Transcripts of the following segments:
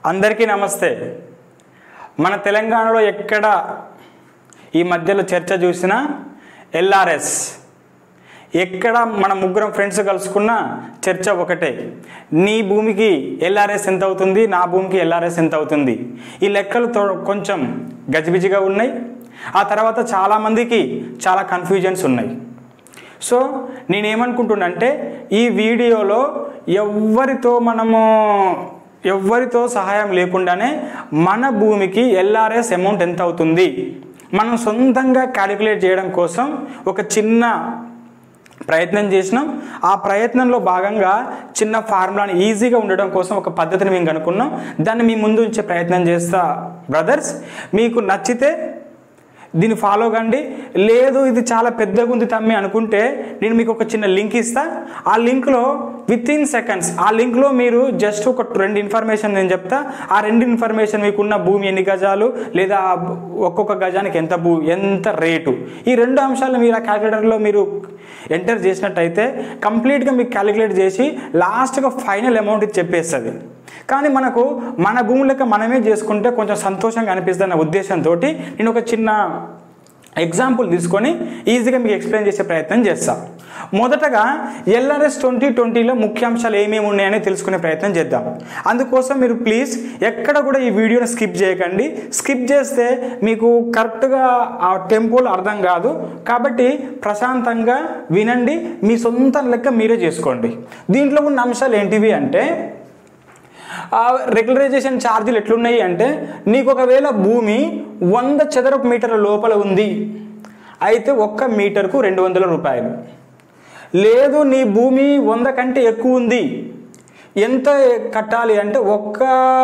అందరికీ నమస్తే మన తెలంగాణలో ఎక్కడ ఈ మధ్యలో చర్చ చూసినా ఎల్ఆర్ఎస్ ఎక్కడ మన ముగ్గురం ఫ్రెండ్స్ కలుసుకున్న చర్చ ఒకటే నీ భూమికి ఎల్ఆర్ఎస్ ఎంత అవుతుంది నా భూమికి ఎల్ఆర్ఎస్ ఎంత అవుతుంది ఈ లెక్కలు తో- కొంచెం గజిబిజిగా ఉన్నాయి ఆ తర్వాత చాలామందికి చాలా కన్ఫ్యూజన్స్ ఉన్నాయి సో నేనేమనుకుంటున్నంటే ఈ వీడియోలో ఎవ్వరితో మనము ఎవ్వరితో సహాయం లేకుండానే మన భూమికి ఎల్ఆర్ఎస్ అమౌంట్ ఎంత అవుతుంది మనం సొంతంగా క్యాలిక్యులేట్ చేయడం కోసం ఒక చిన్న ప్రయత్నం చేసినాం ఆ ప్రయత్నంలో భాగంగా చిన్న ఫార్ములాని ఈజీగా ఉండడం కోసం ఒక పద్ధతిని మేము కనుక్కున్నాం దాన్ని మీ ముందు ఉంచే ప్రయత్నం చేస్తా బ్రదర్స్ మీకు నచ్చితే దీన్ని ఫాలో కండి లేదు ఇది చాలా పెద్దగా ఉంది తమ్మి అనుకుంటే నేను మీకు ఒక చిన్న లింక్ ఇస్తా ఆ లింక్లో విత్ ఇన్ సెకండ్స్ ఆ లింక్లో మీరు జస్ట్ ఒక రెండు ఇన్ఫర్మేషన్ నేను చెప్తా ఆ రెండు ఇన్ఫర్మేషన్ మీకున్న భూమి ఎన్ని గజాలు లేదా ఆ ఒక్కొక్క గజానికి ఎంత భూ ఎంత రేటు ఈ రెండు అంశాలు మీరు ఆ క్యాలిక్యులేటర్లో మీరు ఎంటర్ చేసినట్టయితే కంప్లీట్గా మీకు క్యాలిక్యులేట్ చేసి లాస్ట్గా ఫైనల్ అమౌంట్ ఇది చెప్పేస్తుంది కానీ మనకు మన భూమి లెక్క మనమే చేసుకుంటే కొంచెం సంతోషంగా అనిపిస్తుంది అన్న ఉద్దేశంతో నేను ఒక చిన్న ఎగ్జాంపుల్ తీసుకొని ఈజీగా మీకు ఎక్స్ప్లెయిన్ చేసే ప్రయత్నం చేస్తా మొదటగా ఎల్ఆర్ఎస్ ట్వంటీ ట్వంటీలో ముఖ్యాంశాలు ఏమేమి ఉన్నాయని తెలుసుకునే ప్రయత్నం చేద్దాం అందుకోసం మీరు ప్లీజ్ ఎక్కడ కూడా ఈ వీడియోని స్కిప్ చేయకండి స్కిప్ చేస్తే మీకు కరెక్ట్గా ఆ టెంపోలో అర్థం కాదు కాబట్టి ప్రశాంతంగా వినండి మీ సొంత లెక్క మీరే చేసుకోండి దీంట్లో ఉన్న అంశాలు ఏంటివి అంటే ఆ రెగ్యులరైజేషన్ ఛార్జీలు ఎట్లున్నాయి అంటే నీకు ఒకవేళ భూమి వంద చదరపు మీటర్ల లోపల ఉంది అయితే ఒక్క మీటర్కు రెండు వందల రూపాయలు లేదు నీ భూమి వంద కంటే ఎక్కువ ఉంది ఎంత కట్టాలి అంటే ఒక్క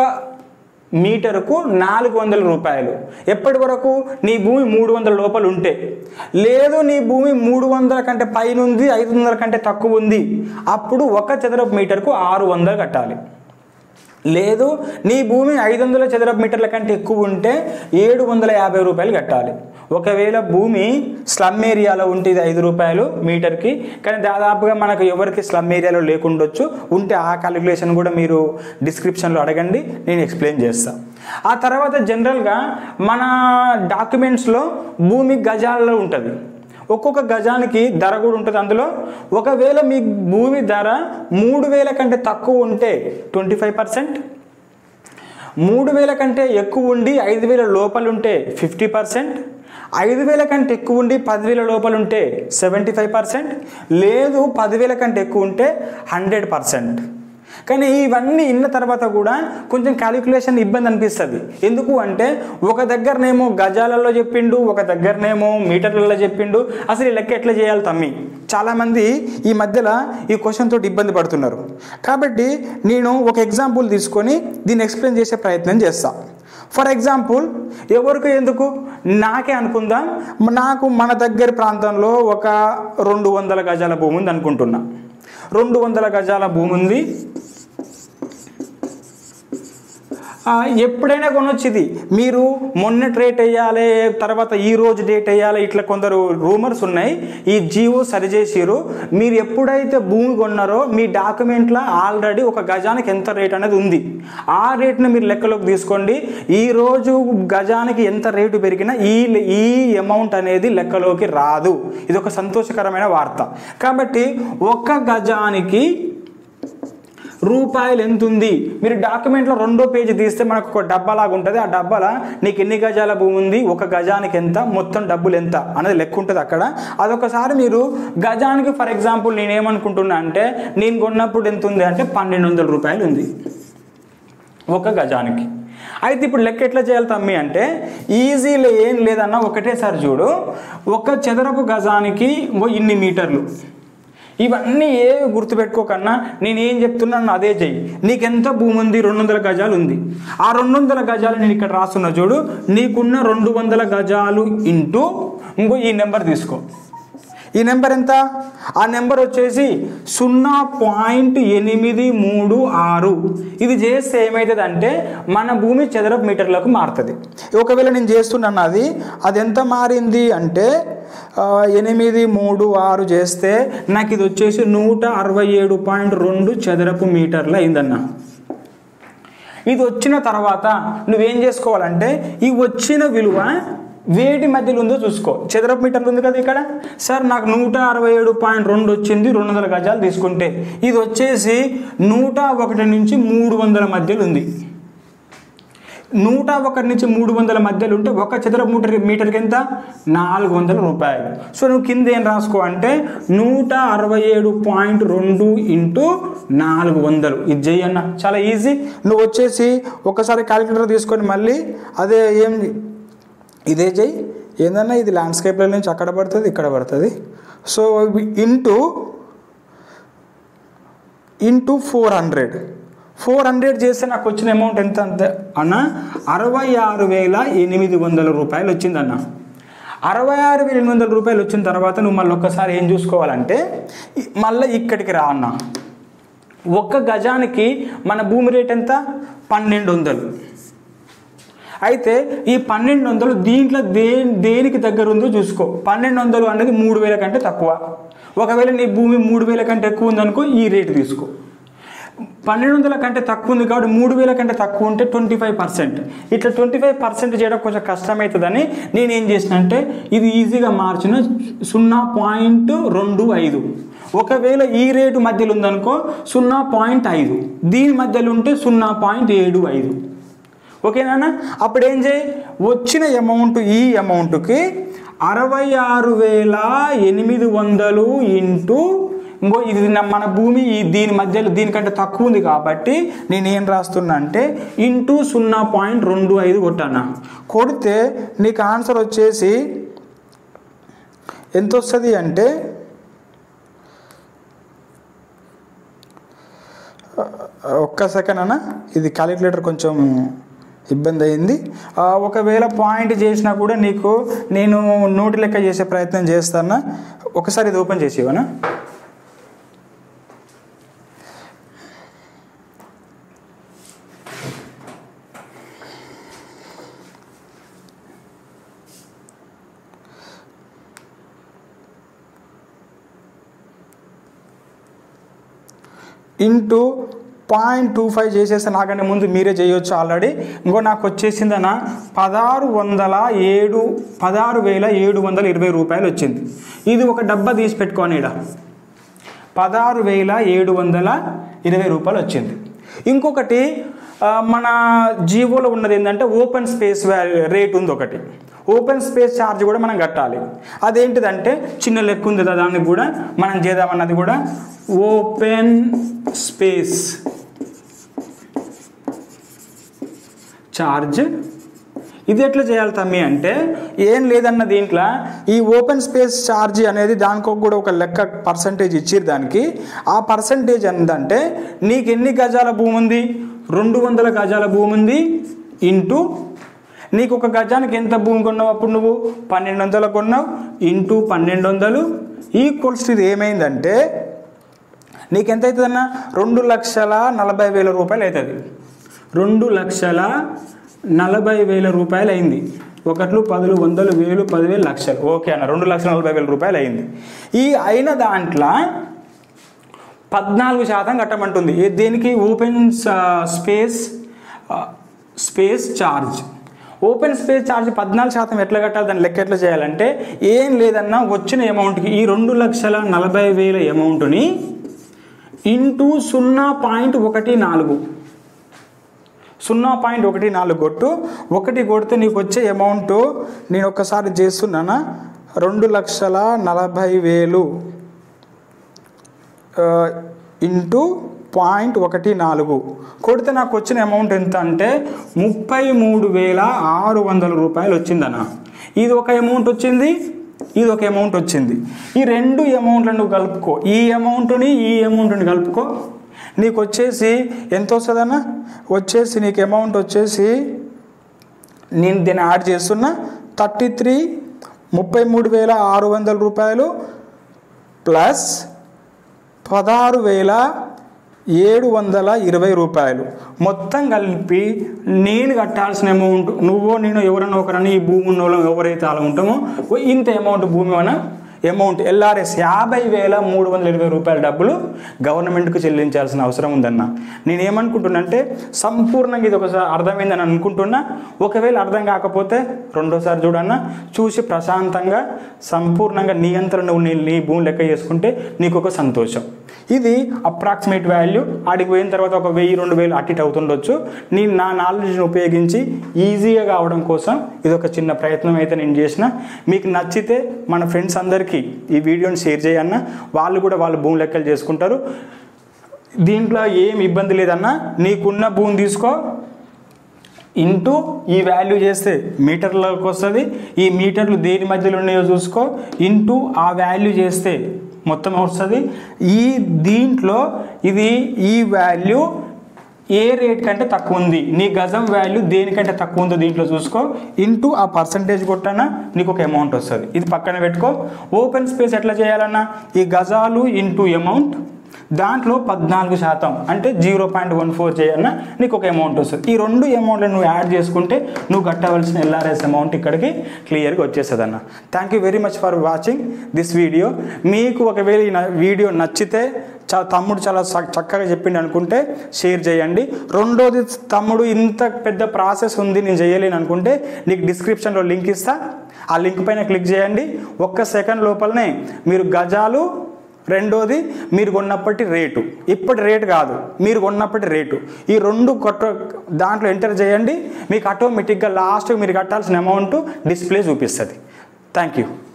మీటరుకు నాలుగు వందల రూపాయలు ఎప్పటి వరకు నీ భూమి మూడు వందల లోపల ఉంటే లేదు నీ భూమి మూడు వందల కంటే పైన ఉంది ఐదు వందల కంటే తక్కువ ఉంది అప్పుడు ఒక చదరపు మీటర్కు ఆరు వందలు కట్టాలి లేదు నీ భూమి ఐదు వందల చదరపు మీటర్ల కంటే ఎక్కువ ఉంటే ఏడు వందల యాభై రూపాయలు కట్టాలి ఒకవేళ భూమి స్లమ్ ఏరియాలో ఉంటే ఇది ఐదు రూపాయలు మీటర్కి కానీ దాదాపుగా మనకు ఎవరికి స్లమ్ ఏరియాలో లేకుండొచ్చు ఉంటే ఆ క్యాలిక్యులేషన్ కూడా మీరు డిస్క్రిప్షన్లో అడగండి నేను ఎక్స్ప్లెయిన్ చేస్తాను ఆ తర్వాత జనరల్గా మన డాక్యుమెంట్స్లో భూమి గజాలలో ఉంటుంది ఒక్కొక్క గజానికి ధర కూడా ఉంటుంది అందులో ఒకవేళ మీ భూమి ధర మూడు వేల కంటే తక్కువ ఉంటే ట్వంటీ ఫైవ్ పర్సెంట్ మూడు వేల కంటే ఎక్కువ ఉండి ఐదు వేల లోపల ఉంటే ఫిఫ్టీ పర్సెంట్ ఐదు వేల కంటే ఎక్కువ ఉండి పదివేల లోపల ఉంటే సెవెంటీ ఫైవ్ పర్సెంట్ లేదు పదివేల కంటే ఎక్కువ ఉంటే హండ్రెడ్ పర్సెంట్ కానీ ఇవన్నీ ఇన్న తర్వాత కూడా కొంచెం క్యాలిక్యులేషన్ ఇబ్బంది అనిపిస్తుంది ఎందుకు అంటే ఒక దగ్గరనేమో గజాలలో చెప్పిండు ఒక దగ్గరనేమో మీటర్లలో చెప్పిండు అసలు ఈ లెక్క ఎట్లా చేయాలి తమ్మి చాలామంది ఈ మధ్యలో ఈ క్వశ్చన్ తోటి ఇబ్బంది పడుతున్నారు కాబట్టి నేను ఒక ఎగ్జాంపుల్ తీసుకొని దీన్ని ఎక్స్ప్లెయిన్ చేసే ప్రయత్నం చేస్తా ఫర్ ఎగ్జాంపుల్ ఎవరికి ఎందుకు నాకే అనుకుందాం నాకు మన దగ్గర ప్రాంతంలో ఒక రెండు వందల గజాల భూమి ఉంది అనుకుంటున్నా రెండు వందల గజాల భూమి ఉంది ఆ, ఎప్పుడైనా కొనొచ్చింది మీరు మొన్నటి రేట్ వేయాలి తర్వాత ఈ రోజు డేట్ వేయాలి ఇట్లా కొందరు రూమర్స్ ఉన్నాయి ఈ జియో సరిచేసిరు మీరు ఎప్పుడైతే భూమి కొన్నారో మీ డాక్యుమెంట్లో ఆల్రెడీ ఒక గజానికి ఎంత రేట్ అనేది ఉంది ఆ రేట్ను మీరు లెక్కలోకి తీసుకోండి ఈ రోజు గజానికి ఎంత రేటు పెరిగినా ఈ ఈ అమౌంట్ అనేది లెక్కలోకి రాదు ఇది ఒక సంతోషకరమైన వార్త కాబట్టి ఒక గజానికి రూపాయలు ఎంత ఉంది మీరు డాక్యుమెంట్లో రెండో పేజీ తీస్తే మనకు ఒక డబ్బా లాగా ఉంటుంది ఆ డబ్బాలో నీకు ఎన్ని గజాల భూమి ఉంది ఒక గజానికి ఎంత మొత్తం డబ్బులు ఎంత అనేది లెక్క ఉంటుంది అక్కడ అదొకసారి మీరు గజానికి ఫర్ ఎగ్జాంపుల్ నేను ఏమనుకుంటున్నా అంటే నేను కొన్నప్పుడు ఎంత ఉంది అంటే పన్నెండు వందల రూపాయలు ఉంది ఒక గజానికి అయితే ఇప్పుడు లెక్క ఎట్లా చేయాలి తమ్మి అంటే ఈజీలో ఏం లేదన్నా ఒకటేసారి చూడు ఒక చదరపు గజానికి ఇంకో ఇన్ని మీటర్లు ఇవన్నీ ఏ గుర్తుపెట్టుకోకన్నా నేను ఏం చెప్తున్నాను అదే చెయ్యి నీకెంత భూమి ఉంది రెండు వందల గజాలు ఉంది ఆ రెండు వందల గజాలు నేను ఇక్కడ రాస్తున్నా చూడు నీకున్న రెండు వందల గజాలు ఇంటూ ఇంకో ఈ నెంబర్ తీసుకో ఈ నెంబర్ ఎంత ఆ నెంబర్ వచ్చేసి సున్నా పాయింట్ ఎనిమిది మూడు ఆరు ఇది చేస్తే ఏమవుతుంది అంటే మన భూమి చదరపు మీటర్లకు మారుతుంది ఒకవేళ నేను చేస్తున్నాను అది అది ఎంత మారింది అంటే ఆ, ఎనిమిది మూడు ఆరు చేస్తే నాకు ఇది వచ్చేసి నూట అరవై ఏడు పాయింట్ రెండు చదరపు మీటర్లు అయిందన్న ఇది వచ్చిన తర్వాత నువ్వేం చేసుకోవాలంటే ఈ వచ్చిన విలువ వేటి మధ్యలో ఉందో చూసుకో చదరపు మీటర్లు ఉంది కదా ఇక్కడ సార్ నాకు నూట అరవై ఏడు పాయింట్ రెండు వచ్చింది రెండు వందల గజాలు తీసుకుంటే ఇది వచ్చేసి నూట ఒకటి నుంచి మూడు వందల మధ్యలో ఉంది నూట ఒకటి నుంచి మూడు వందల మధ్యలో ఉంటే ఒక చదరపు మీటర్ మీటర్కి ఎంత నాలుగు వందల రూపాయలు సో నువ్వు కింద ఏం రాసుకో అంటే నూట అరవై ఏడు పాయింట్ రెండు ఇంటూ నాలుగు వందలు ఇది చెయ్యన్న చాలా ఈజీ నువ్వు వచ్చేసి ఒకసారి క్యాలిక్యులేటర్ తీసుకొని మళ్ళీ అదే ఏం ఇదే చెయ్యి ఏందన్నా ఇది ల్యాండ్స్కేప్ల నుంచి అక్కడ పడుతుంది ఇక్కడ పడుతుంది so into into four hundred four hundred చేస్తే నాకు వచ్చిన అమౌంట్ ఎంత అంత అన్న అరవై ఆరు వేల ఎనిమిది వందల రూపాయలు వచ్చిందన్న అరవై ఆరు వేల ఎనిమిది వందల రూపాయలు వచ్చిన తర్వాత నువ్వు మళ్ళీ ఒక్కసారి ఏం చూసుకోవాలంటే ఇ- మళ్ళీ ఇక్కడికి రా అన్న ఒక్క గజానికి మన భూమి రేట్ ఎంత పన్నెండు వందలు అయితే ఈ పన్నెండు వందలు దీంట్లో దే దేనికి దగ్గర ఉందో చూసుకో పన్నెండు వందలు అనేది మూడు వేల కంటే తక్కువ ఒకవేళ నీ భూమి మూడు వేల కంటే ఎక్కువ ఉందనుకో ఈ రేటు తీసుకో పన్నెండు వందల కంటే తక్కువ ఉంది కాబట్టి మూడు వేల కంటే తక్కువ ఉంటే ట్వంటీ ఫైవ్ పర్సెంట్ ఇట్లా ట్వంటీ ఫైవ్ పర్సెంట్ చేయడం కొంచెం కష్టమవుతుందని నేను ఏం చేసిన అంటే ఇది ఈజీగా మార్చిన సున్నా పాయింట్ రెండు ఐదు ఒకవేళ ఈ రేటు మధ్యలో ఉందనుకో సున్నా పాయింట్ ఐదు దీని మధ్యలో ఉంటే సున్నా పాయింట్ ఏడు ఐదు ఓకేనా అప్పుడు ఏం చేయి వచ్చిన అమౌంట్ ఈ అమౌంట్కి అరవై ఆరు వేల ఎనిమిది వందలు ఇంటూ ఇంకో ఇది నా- మన భూమి ఈ దీని మధ్యలో దీనికంటే తక్కువ ఉంది కాబట్టి నేను ఏం రాస్తున్నా అంటే ఇంటూ సున్నా పాయింట్ రెండు ఐదు కొట్టాను కొడితే నీకు ఆన్సర్ వచ్చేసి ఎంత వస్తుంది అంటే ఒక్క సెకండ్ అన్న ఇది క్యాలిక్యులేటర్ కొంచెం ఇబ్బంది అయింది ఆ, ఒకవేళ పాయింట్ చేసినా కూడా నీకు నేను నోటి లెక్క చేసే ప్రయత్నం చేస్తాను ఒకసారి ఇది ఓపెన్ చేసి ఇవ్వనా ఇంటూ పాయింట్ టూ ఫైవ్ చేసేస్తే నాకంటే ముందు మీరే చేయొచ్చు ఆల్రెడీ ఇంకో నాకు వచ్చేసిందన్న పదహారు వందల ఏడు పదహారు వేల ఏడు వందల ఇరవై రూపాయలు వచ్చింది ఇది ఒక డబ్బా తీసి పెట్టుకోని ఈడ పదహారు వేల ఏడు వందల ఇరవై రూపాయలు వచ్చింది ఇంకొకటి ఆ, మన జీవోలో ఉన్నది ఏంటంటే ఓపెన్ స్పేస్ రేట్ ఉంది ఒకటి ఓపెన్ స్పేస్ ఛార్జ్ కూడా మనం కట్టాలి అదేంటిదంటే చిన్న లెక్క ఉంది కదా దానికి కూడా మనం చేద్దామన్నది కూడా ఓపెన్ స్పేస్ ఛార్జ్ ఇది ఎట్లా చేయాలి తమ్మి అంటే ఏం లేదన్న దీంట్లో ఈ ఓపెన్ స్పేస్ ఛార్జ్ అనేది దానికి కూడా ఒక లెక్క పర్సంటేజ్ ఇచ్చిర్రు దానికి ఆ పర్సంటేజ్ ఎంతంటే నీకు ఎన్ని గజాల భూమి ఉంది రెండు వందల గజాల భూమి ఉంది ఇంటూ నీకు ఒక గజానికి ఎంత భూమి కొన్నావు అప్పుడు నువ్వు పన్నెండు వందలు కొన్నావు ఇంటూ పన్నెండు వందలు ఈక్వల్స్ ఇది ఏమైందంటే నీకు ఎంత అవుతుందన్న రెండు లక్షల నలభై వేల రూపాయలు అవుతుంది రెండు లక్షల నలభై వేల రూపాయలు అయింది ఒకట్లు పదులు వందలు వేలు పదివేలు లక్షలు ఓకే అన్న రెండు లక్షల నలభై వేల రూపాయలు అయింది ఈ అయిన దాంట్లో పద్నాలుగు శాతం కట్టమంటుంది ఏ- దేనికి open space space charge open space charge పద్నాలుగు శాతం ఎట్లా కట్టాలి దాని లెక్క ఎట్లా చేయాలంటే ఏం లేదన్నా వచ్చిన అమౌంట్కి ఈ రెండు లక్షల నలభై వేల అమౌంట్ని ఇంటూ సున్నా పాయింట్ ఒకటి నాలుగు సున్నా పాయింట్ ఒకటి నాలుగు కొట్టు ఒకటి కొడితే నీకు వచ్చే అమౌంట్ నేను ఒక్కసారి చేస్తున్నానా రెండు లక్షల నలభై వేలు ఆ, ఇంటూ పాయింట్ ఒకటి నాలుగు కొడితే నాకు వచ్చిన అమౌంట్ ఎంత అంటే ముప్పై మూడు వేల ఆరు వందల రూపాయలు వచ్చిందన్న ఇది ఒక అమౌంట్ వచ్చింది ఇది ఒక అమౌంట్ వచ్చింది ఈ రెండు అమౌంట్లను కలుపుకో ఈ అమౌంట్ని ఈ అమౌంట్ని కలుపుకో నీకు వచ్చేసి ఎంత వస్తుందన్న వచ్చేసి నీకు అమౌంట్ వచ్చేసి నేను దీన్ని యాడ్ చేస్తున్నా థర్టీ త్రీ ముప్పై మూడు వేల ఆరు వందల రూపాయలు ప్లస్ పదహారు వేల ఏడు వందల ఇరవై రూపాయలు మొత్తం కలిపి నేను కట్టాల్సిన అమౌంట్ నువ్వో నేను ఎవరైనా ఒకరని ఈ భూమి ఉన్న వాళ్ళం ఎవరైతే అలా ఉంటామో ఓ ఇంత అమౌంట్ భూమి మన అమౌంట్ ఎల్ఆర్ఎస్ యాభై వేల మూడు వందల ఇరవై రూపాయల డబ్బులు గవర్నమెంట్కు చెల్లించాల్సిన అవసరం ఉందన్న నేను ఏమనుకుంటున్నా అంటే సంపూర్ణంగా ఇది ఒకసారి అర్థమైందని అనుకుంటున్నా ఒకవేళ అర్థం కాకపోతే రెండోసారి చూడన్నా చూసి ప్రశాంతంగా సంపూర్ణంగా నీ అంతలో నువ్వు నీ నీ భూమి లెక్క చేసుకుంటే నీకు ఒక సంతోషం ఇది అప్రాక్సిమేట్ వాల్యూ ఆడికి పోయిన తర్వాత ఒక వెయ్యి రెండు వేలు అటు ఇటు అవుతుండొచ్చు నేను నా నాలెడ్జ్ని ఉపయోగించి ఈజీగా కావడం కోసం ఇది ఒక చిన్న ప్రయత్నం అయితే నేను చేసిన మీకు నచ్చితే మన ఫ్రెండ్స్ అందరికీ ఈ వీడియోని షేర్ చేయన్న వాళ్ళు కూడా వాళ్ళ భూమి లెక్కలు చేసుకుంటారు దీంట్లో ఏం ఇబ్బంది లేదన్నా నీకున్న భూమి తీసుకో ఇంటూ ఈ వాల్యూ చేస్తే మీటర్లకు వస్తుంది ఈ మీటర్లు దేని మధ్యలో ఉన్నాయో చూసుకో ఇంటూ ఆ వాల్యూ చేస్తే మొత్తం వస్తుంది ఈ దీంట్లో ఇది ఈ వాల్యూ ఏ రేట్ కంటే తక్కువ ఉంది నీ గజం వాల్యూ దేనికంటే తక్కువ ఉందో దీంట్లో చూసుకో ఇంటూ ఆ పర్సంటేజ్ కొట్టానా నీకు ఒక అమౌంట్ వస్తుంది ఇది పక్కన పెట్టుకో ఓపెన్ స్పేస్ ఎట్లా చేయాలన్నా ఈ గజాలు ఇంటూ అమౌంట్ దాంట్లో పద్నాలుగు శాతం అంటే జీరో పాయింట్ వన్ ఫోర్ చేయన్న నీకు ఒక అమౌంట్ వస్తుంది ఈ రెండు అమౌంట్లు నువ్వు యాడ్ చేసుకుంటే నువ్వు కట్టవలసిన ఎల్ఆర్ఎస్ అమౌంట్ ఇక్కడికి క్లియర్గా వచ్చేస్తుంది అన్న thank you very much for watching this video మీకు ఒకవేళ ఈ నా- వీడియో నచ్చితే చా తమ్ముడు చాలా చ- చక్కగా చెప్పిండు అనుకుంటే షేర్ చేయండి రెండోది తమ్ముడు ఇంత పెద్ద ప్రాసెస్ ఉంది నేను చేయలేను అనుకుంటే నీకు డిస్క్రిప్షన్లో లింక్ ఇస్తా ఆ లింక్ పైన క్లిక్ చేయండి ఒక్క సెకండ్ లోపలనే మీరు గజాలు రెండోది మీరు కొన్నప్పటి రేటు ఇప్పటి రేటు కాదు మీరు కొన్నప్పటి రేటు ఈ రెండు కొట్ట దాంట్లో ఎంటర్ చేయండి మీకు ఆటోమేటిక్గా లాస్ట్ మీరు కట్టాల్సిన అమౌంట్ డిస్ప్లే చూపిస్తుంది థ్యాంక్ యూ